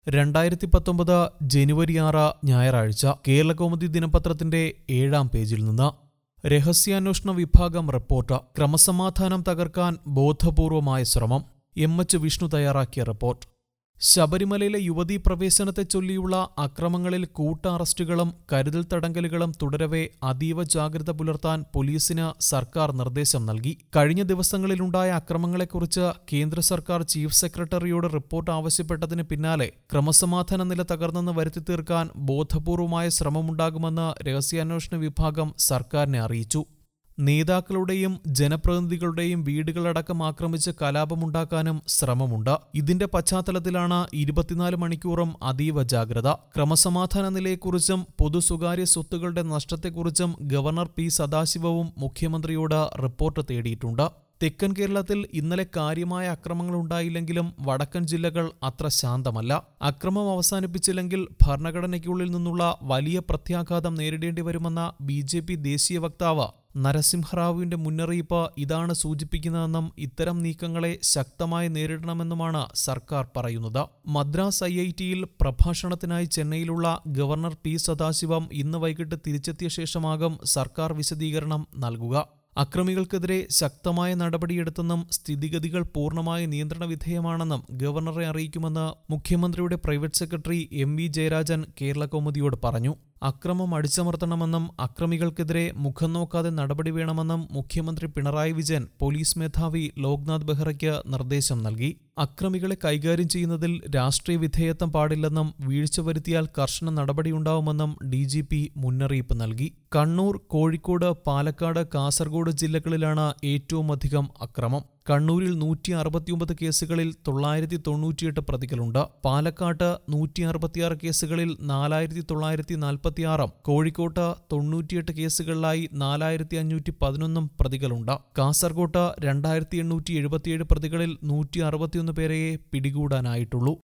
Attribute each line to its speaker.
Speaker 1: രണ്ടായിരത്തി പത്തൊമ്പത് ജനുവരി ആറ് ഞായറാഴ്ച കേരളകൗമുദി ദിനപത്രത്തിന്റെ ഏഴാം പേജിൽ നിന്ന് രഹസ്യാന്വേഷണ വിഭാഗം റിപ്പോർട്ട് ക്രമസമാധാനം തകർക്കാൻ ബോധപൂർവമായ ശ്രമം എം എച്ച് വിഷ്ണു തയ്യാറാക്കിയ റിപ്പോർട്ട് ശബരിമലയിലെ യുവതീ പ്രവേശനത്തെ ചൊല്ലിയുള്ള അക്രമങ്ങളിൽ കൂട്ട അറസ്റ്റുകളും കരുതൽ തടങ്കലുകളും തുടരവെ അതീവ ജാഗ്രത പുലർത്താൻ പോലീസിന് സർക്കാർ നിർദ്ദേശം നൽകി കഴിഞ്ഞ ദിവസങ്ങളിലുണ്ടായ അക്രമങ്ങളെക്കുറിച്ച് കേന്ദ്ര സർക്കാർ ചീഫ് സെക്രട്ടറിയോട് റിപ്പോർട്ട് ആവശ്യപ്പെട്ടതിന് പിന്നാലെ ക്രമസമാധാന നില തകർന്നെന്ന് വരുത്തി തീർക്കാൻ ബോധപൂർവമായ ശ്രമമുണ്ടാകുമെന്ന് രഹസ്യാന്വേഷണ വിഭാഗം സർക്കാരിനെ അറിയിച്ചു നേതാക്കളുടെയും ജനപ്രതിനിധികളുടെയും വീടുകളടക്കം ആക്രമിച്ച് കലാപമുണ്ടാക്കാനും ശ്രമമുണ്ട് ഇതിന്റെ പശ്ചാത്തലത്തിലാണ് ഇരുപത്തിനാല് മണിക്കൂറും അതീവ ജാഗ്രത ക്രമസമാധാന നിലയെക്കുറിച്ചും പൊതു സ്വകാര്യ സ്വത്തുക്കളുടെ നഷ്ടത്തെക്കുറിച്ചും ഗവർണർ പി സദാശിവവും മുഖ്യമന്ത്രിയോട് റിപ്പോർട്ട് തേടിയിട്ടുണ്ട് തെക്കൻ കേരളത്തിൽ ഇന്നലെ കാര്യമായ അക്രമങ്ങളുണ്ടായില്ലെങ്കിലും വടക്കൻ ജില്ലകൾ അത്ര ശാന്തമല്ല അക്രമം അവസാനിപ്പിച്ചില്ലെങ്കിൽ ഭരണഘടനയ്ക്കുള്ളിൽ നിന്നുള്ള വലിയ പ്രത്യാഘാതം നേരിടേണ്ടി വരുമെന്ന ബി ജെ പി ദേശീയ വക്താവ് നരസിംഹറാവുവിന്റെ മുന്നറിയിപ്പ് ഇതാണ് സൂചിപ്പിക്കുന്നതെന്നും ഇത്തരം നീക്കങ്ങളെ ശക്തമായി നേരിടണമെന്നുമാണ് സർക്കാർ പറയുന്നത് മദ്രാസ് ഐ ഐ ടിയിൽ പ്രഭാഷണത്തിനായി ചെന്നൈയിലുള്ള ഗവർണർ പി സദാശിവം ഇന്ന് വൈകിട്ട് തിരിച്ചെത്തിയ ശേഷമാകും സർക്കാർ വിശദീകരണം നൽകുക അക്രമികൾക്കെതിരെ ശക്തമായ നടപടിയെടുത്തെന്നും സ്ഥിതിഗതികൾ പൂർണ്ണമായി നിയന്ത്രണ വിധേയമാണെന്നും ഗവർണറെ അറിയിക്കുമെന്ന് മുഖ്യമന്ത്രിയുടെ private secretary M V Jayarajan Kerala Kaumudi പറഞ്ഞു അക്രമം അടിച്ചമർത്തണമെന്നും അക്രമികൾക്കെതിരെ മുഖം നോക്കാതെ നടപടി വേണമെന്നും മുഖ്യമന്ത്രി പിണറായി വിജയൻ പോലീസ് മേധാവി ലോക്നാഥ് ബെഹ്റയ്ക്ക് നിർദ്ദേശം നൽകി അക്രമികളെ കൈകാര്യം ചെയ്യുന്നതിൽ രാഷ്ട്രീയ വിധേയത്വം പാടില്ലെന്നും വീഴ്ച വരുത്തിയാൽ കർശന നടപടിയുണ്ടാവുമെന്നും ഡി ജി പി മുന്നറിയിപ്പ് നൽകി കണ്ണൂർ കോഴിക്കോട് പാലക്കാട് കാസർഗോഡ് ജില്ലകളിലാണ് ഏറ്റവുമധികം അക്രമം കണ്ണൂരിൽ നൂറ്റി അറുപത്തിയൊമ്പത് കേസുകളിൽ തൊള്ളായിരത്തി തൊണ്ണൂറ്റിയെട്ട് പ്രതികളുണ്ട് പാലക്കാട്ട് നൂറ്റി അറുപത്തിയാറ് കേസുകളിൽ നാലായിരത്തി തൊള്ളായിരത്തി നാൽപ്പത്തിയാറും കോഴിക്കോട്ട് തൊണ്ണൂറ്റിയെട്ട് കേസുകളിലായി നാലായിരത്തി അഞ്ഞൂറ്റി പതിനൊന്നും പ്രതികളുണ്ട് കാസർകോട്ട് രണ്ടായിരത്തി എണ്ണൂറ്റി എഴുപത്തിയേഴ് പ്രതികളിൽ നൂറ്റി അറുപത്തിയൊന്ന് പേരെയെ പിടികൂടാനായിട്ടുള്ളൂ